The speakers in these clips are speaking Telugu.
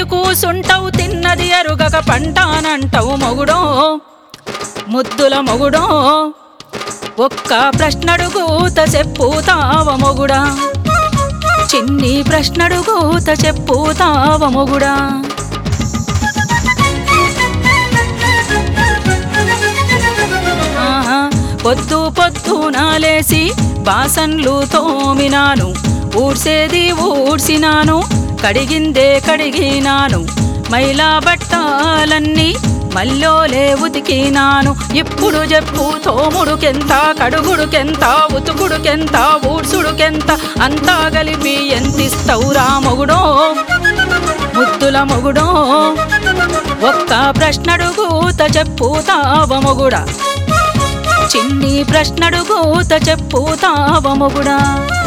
కూసుంటావు తిన్నది ఎరుగక పంటానంటావు మొగుడో ముద్దుల మొగుడో ఒక్క ప్రశ్నడుగూత చెప్పుతావ మొగుడా చిన్ని ప్రశ్నడుగూత చెప్పుతావ మొగుడా ఆహా, పొద్దు పొద్దు నాలేసి బాసన్లు తోమినాను ఊడ్సేది ఊడ్సినాను కడిగిందే కడిగినాను మైలా బట్టాలన్నీ మల్లోలే ఉతికినాను ఇప్పుడు చెప్పు తోముడుకెంత కడుగుడుకెంత ఉతుకుడుకెంత ఊడ్సుడుకెంత అంతా కలిపి ఎంతిస్తవురా మొగుడో ముద్దుల మొగుడో ఒక్క ప్రశ్నడుగూత చెప్పుతావ మొగుడా చిన్ని ప్రశ్నడుగూత చెప్పుతావ మొగుడా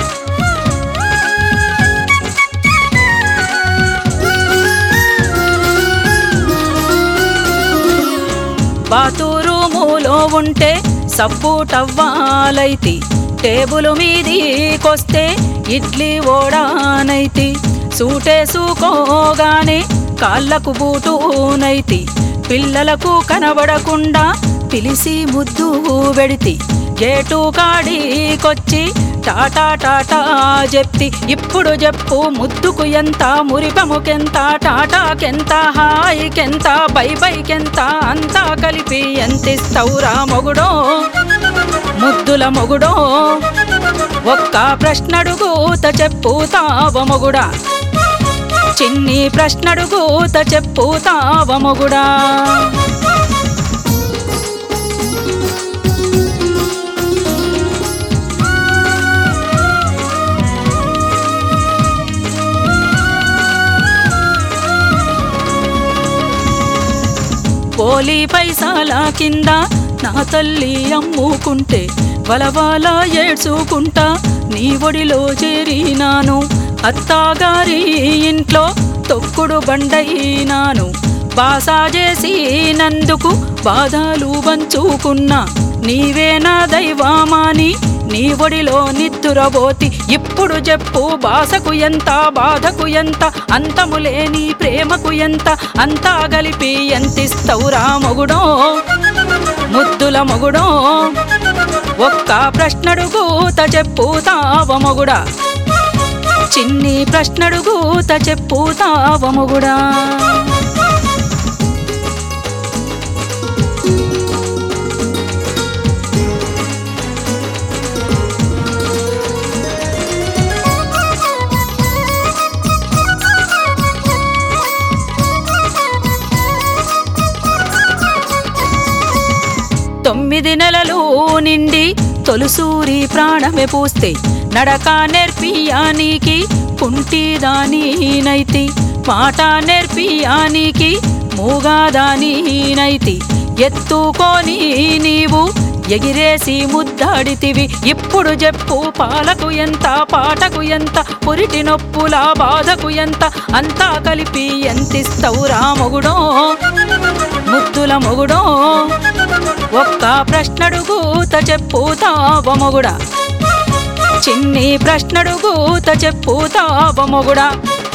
బాతురూములో ఉంటే సబ్బు టవ్వాలైతి టేబుల్ మీదికొస్తే ఇడ్లీ ఓడానైతి సూటేసుకోగానే కాళ్ళకు బూటునైతి పిల్లలకు కనబడకుండా పిలిసి ముద్దు పెడితి గేటు కాడికొచ్చి టాటా టాటా చెప్తి ఇప్పుడు చెప్పు ముద్దుకు ఎంత మురిపముకెంత టాటాకెంత హాయికెంత బై బైకెంత అంతా కలిపి ఎంతిస్తవురా మొగుడో ముద్దుల మొగుడో ఒక్క ప్రశ్నడుగూత చెప్పుతావ మొగుడా చిన్ని ప్రశ్నడుగూత చెప్పుతావ మొగుడా పోలి పైసాల కింద నా తల్లి అమ్ముకుంటే వలవాల ఏడ్చుకుంటా నీ ఒడిలో చేరినాను అత్తాగారి ఇంట్లో తొక్కుడు బండయినాను బాసా చేసినందుకు బాధలు పంచుకున్నా నీవే నా దైవామాని నీ ఒడిలో నిద్దురబోతి ఇప్పుడు చెప్పు బాసకు ఎంత బాధకు ఎంత అంతము లేని ప్రేమకు ఎంత అంతా గలిపి ఎంతిస్తవురా మొగుడో ముద్దుల మొగుడో ఒక్క ప్రశ్నడుగూత చెప్పుతావ మొగుడా చిన్ని ప్రశ్నడుగూత చెప్పుతావ మొగుడా తొమ్మిది నెలలు నిండి తొలుసూరి ప్రాణమే పూస్తే నడక నేర్పియానికి కుంటిదానీనైతి మాట నేర్పియానికి మూగాదానీనైతి ఎత్తుకొని నీవు ఎగిరేసి ముద్దాడితివి ఇప్పుడు చెప్పు పాలకు ఎంత పాటకు ఎంత పురిటి నొప్పుల బాధకు ఎంత అంతా కలిపి ఎంతిస్తవురా మొగుడో ముద్దుల మొగుడో ఒక్క ప్రశ్నడుగూత చెప్పుతావ మొగుడా చిన్ని ప్రశ్నడుగూత చెప్పుతావ మొగుడా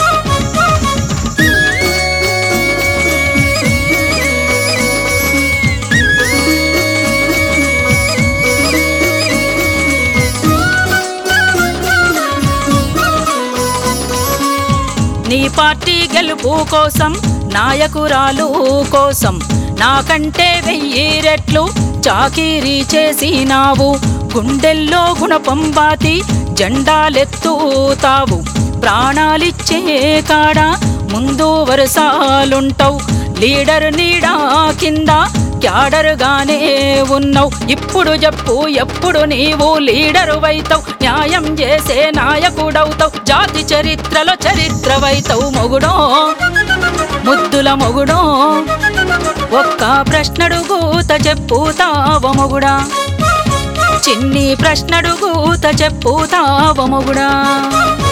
నీ పార్టీ గెలుపు కోసం నాయకురాలు కోసం నాకంటే వెయ్యి రెట్లు చాకిరీ చేసినావు గుండెల్లో గుణపంబాతి జెండాలెత్తుతావు ప్రాణాలిచ్చే కాడ ముందు వరుసాలుంటావు లీడర్ నీడా కింద క్యాడరుగానే ఉన్నావు ఇప్పుడు చెప్పు ఎప్పుడు నీవు లీడరు వైతావు న్యాయం చేసే నాయకుడవుతావు జాతి చరిత్రలో చరిత్రవైతావు మొగుడో ముద్దుల మొగుడో ఒక్క ప్రశ్నడుగూత చెప్పుతావ మొగుడా చిన్ని ప్రశ్నడుగూత చెప్పుతావ మొగుడా